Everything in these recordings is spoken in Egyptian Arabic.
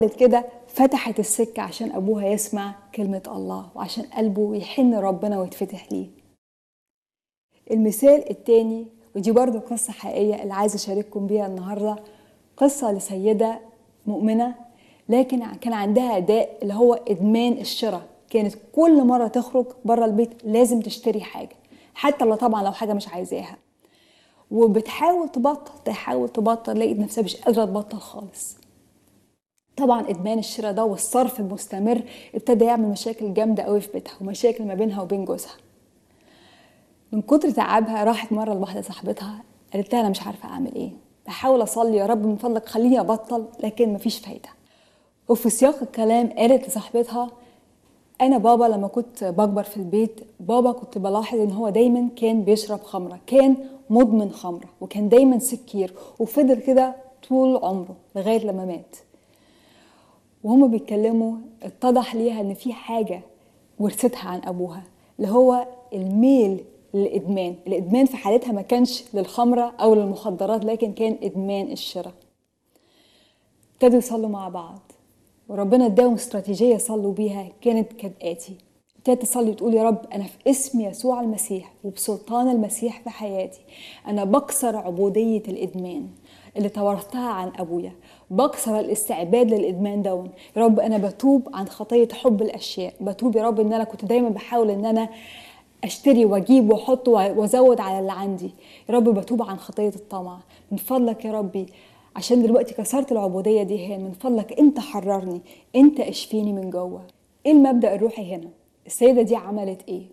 كده فتحت السكة عشان أبوها يسمع كلمة الله وعشان قلبه يحن ربنا ويتفتح ليه المثال التاني ودي برضو قصة حقيقية اللي عايزة أشارككم بيها النهاردة قصة لسيدة مؤمنة لكن كان عندها داء اللي هو إدمان الشراء كانت كل مرة تخرج بره البيت لازم تشتري حاجة حتى لو طبعا لو حاجة مش عايزاها وبتحاول تبطل تحاول تبطل لقيت نفسها مش قادرة تبطل خالص طبعا ادمان الشراء ده والصرف المستمر ابتدى يعمل مشاكل جامده قوي في بيتها ومشاكل ما بينها وبين جوزها من كتر تعبها راحت مره لواحده صاحبتها قالت لها انا مش عارفه اعمل ايه بحاول اصلي يا رب من فضلك خليني ابطل لكن مفيش فايده وفي سياق الكلام قالت لصاحبتها انا بابا لما كنت بكبر في البيت بابا كنت بلاحظ ان هو دايما كان بيشرب خمره كان مدمن خمره وكان دايما سكير وفضل كده طول عمره لغايه لما مات وهما بيتكلموا اتضح ليها ان في حاجه ورثتها عن ابوها اللي هو الميل للادمان الادمان في حالتها ما كانش للخمره او للمخدرات لكن كان ادمان الشراء ابتدوا يصلوا مع بعض وربنا اداهم استراتيجيه صلوا بيها كانت كالاتي ابتدت تصلي وتقول يا رب انا في اسم يسوع المسيح وبسلطان المسيح في حياتي انا بكسر عبوديه الادمان اللي توارثتها عن ابويا بكسر الاستعباد للادمان دون يا رب انا بتوب عن خطيه حب الاشياء بتوب يا رب ان انا كنت دايما بحاول ان انا اشتري واجيب واحط وازود على اللي عندي يا رب بتوب عن خطيه الطمع من فضلك يا ربي عشان دلوقتي كسرت العبوديه دي هي من فضلك انت حررني انت اشفيني من جوه ايه المبدا الروحي هنا السيده دي عملت ايه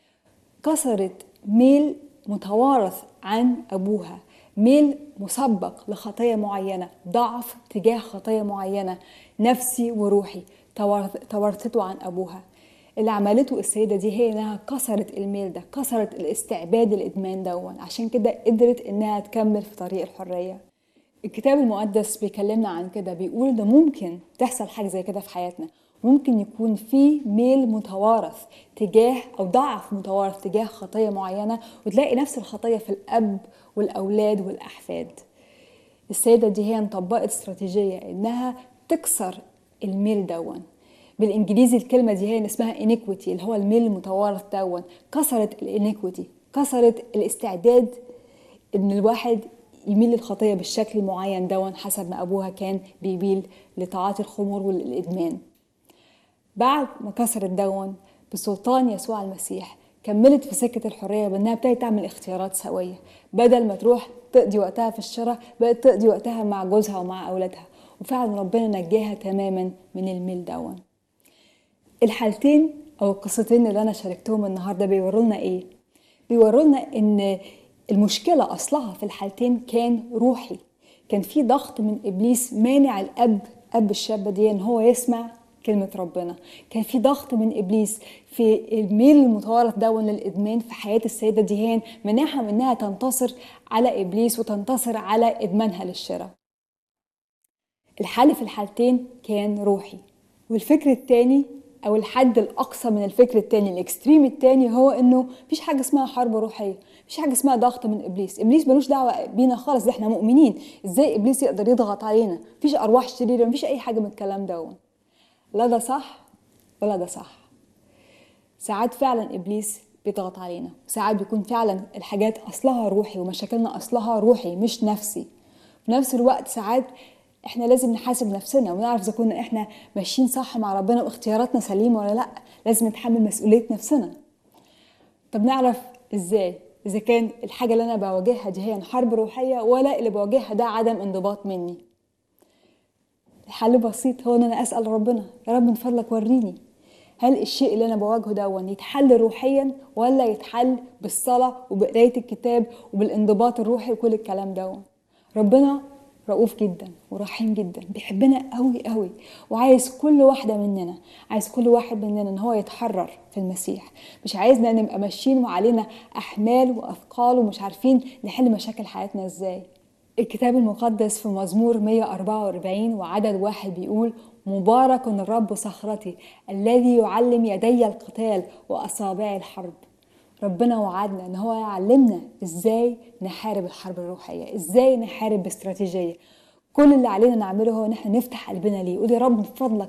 كسرت ميل متوارث عن ابوها ميل مسبق لخطية معينة ضعف تجاه خطية معينة نفسي وروحي تورثته عن أبوها اللي عملته السيدة دي هي إنها كسرت الميل ده كسرت الاستعباد الإدمان دون عشان كده قدرت إنها تكمل في طريق الحرية الكتاب المقدس بيكلمنا عن كده بيقول إن ممكن تحصل حاجة زي كده في حياتنا ممكن يكون في ميل متوارث تجاه او ضعف متوارث تجاه خطيه معينه وتلاقي نفس الخطيه في الاب والاولاد والاحفاد السيده دي هي طبقت استراتيجيه انها تكسر الميل دون بالانجليزي الكلمه دي هي اسمها انيكويتي اللي هو الميل المتوارث دون كسرت الانيكويتي كسرت الاستعداد ان الواحد يميل للخطيه بالشكل المعين دون حسب ما ابوها كان بيميل لتعاطي الخمور والادمان بعد ما كسرت دون بسلطان يسوع المسيح كملت في سكة الحرية بأنها ابتدت تعمل اختيارات سوية بدل ما تروح تقضي وقتها في الشراء بقت تقضي وقتها مع جوزها ومع أولادها وفعلا ربنا نجاها تماما من الميل دون الحالتين أو القصتين اللي أنا شاركتهم النهاردة بيورونا إيه؟ بيورونا إن المشكلة أصلها في الحالتين كان روحي كان في ضغط من إبليس مانع الأب أب الشابة دي إن هو يسمع كلمة ربنا كان في ضغط من إبليس في الميل المتوارث دون للإدمان في حياة السيدة ديهان منعها من إنها تنتصر على إبليس وتنتصر على إدمانها للشراء الحل في الحالتين كان روحي والفكر التاني أو الحد الأقصى من الفكر التاني الإكستريم التاني هو إنه مفيش حاجة اسمها حرب روحية مفيش حاجة اسمها ضغط من إبليس إبليس ملوش دعوة بينا خالص ده إحنا مؤمنين إزاي إبليس يقدر يضغط علينا مفيش أرواح شريرة مفيش أي حاجة من الكلام دون لا ده صح ولا ده صح ساعات فعلا ابليس بيضغط علينا وساعات بيكون فعلا الحاجات اصلها روحي ومشاكلنا اصلها روحي مش نفسي في نفس الوقت ساعات احنا لازم نحاسب نفسنا ونعرف اذا كنا احنا ماشيين صح مع ربنا واختياراتنا سليمه ولا لا لازم نتحمل مسؤوليه نفسنا طب نعرف ازاي اذا كان الحاجه اللي انا بواجهها دي هي حرب روحيه ولا اللي بواجهها ده عدم انضباط مني الحل بسيط هو ان انا اسال ربنا يا رب من فضلك وريني هل الشيء اللي انا بواجهه دون يتحل روحيا ولا يتحل بالصلاه وبقرايه الكتاب وبالانضباط الروحي وكل الكلام دون ربنا رؤوف جدا ورحيم جدا بيحبنا قوي قوي وعايز كل واحده مننا عايز كل واحد مننا ان هو يتحرر في المسيح مش عايزنا نبقى ماشيين وعلينا احمال واثقال ومش عارفين نحل مشاكل حياتنا ازاي الكتاب المقدس في مزمور 144 وعدد واحد بيقول مبارك الرب صخرتي الذي يعلم يدي القتال وأصابعي الحرب ربنا وعدنا ان هو يعلمنا ازاي نحارب الحرب الروحية ازاي نحارب باستراتيجية كل اللي علينا نعمله هو ان احنا نفتح قلبنا ليه قول يا رب من فضلك